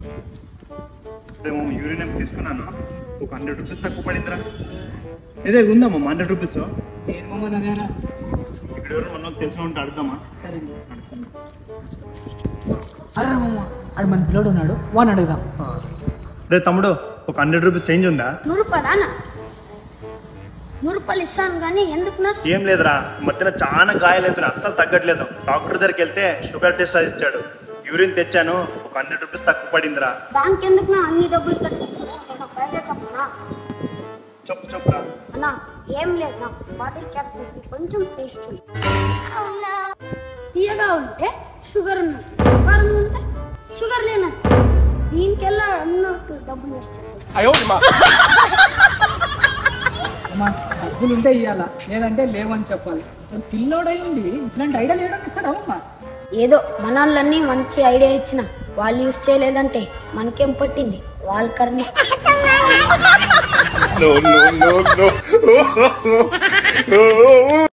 రేపు యూరిన్ ఎంత తీసుకున్నాను ఒక హండ్రెడ్ రూపీస్ తక్కువ పడిందిరా ఇదే ఉందమ్మా హండ్రెడ్ రూపీస్ ఏం మామ నాదేనా ఇక్కడ ఎవరు మన వాళ్ళు తెలిసిన ఉంటే అడుగుదామా సరే అరే మామ ఆడు మన పిల్లోడు ఉన్నాడు వాడిని అడుగుదాం రే తమ్ముడు ఒక హండ్రెడ్ రూపీస్ చేంజ్ ఉందా నూరు రూపాయలు అన్న నూరు రూపాయలు ఇస్తాను కానీ ఎందుకు నా ఏం లేదురా ఈ మధ్యన చాలా గాయాలవుతున్నాయి అస్సలు తగ్గట్లేదు డాక్టర్ దగ్గరికి వెళ్తే షుగర్ టెస్ట్ అది ఇచ్చాడు యూరిన్ తెచ్చాను ఒక హండ్రెడ్ రూపీస్ తక్కువ పడిందిరా దానికి ఎందుకు నా అన్ని డబ్బులు కట్ చేస్తాను నేను పైసా చెప్పనా చెప్పు చెప్పురా అన్నా ఏం లేదు నా బాటిల్ క్యాప్ తీసి కొంచెం టేస్ట్ చూడు తీయగా ఉంటే షుగర్ ఉన్నట్టు కారం ఉంటే షుగర్ లేనట్టు దీనికెల్లా అన్నట్టు డబ్బులు వేస్ట్ చేస్తాను అమ్మా డబ్బులు ఉంటే ఇవ్వాలా లేదంటే లేవని చెప్పాలి అసలు పిల్లోడై ఉండి ఇట్లాంటి ఐడియా లేయడం ఇస్తాడా అమ్మా ఏదో మన వాళ్ళన్నీ మంచి ఐడియా ఇచ్చిన వాళ్ళు యూస్ చేయలేదంటే మనకేం పట్టింది వాళ్ళ కర్మ no, no, no, no.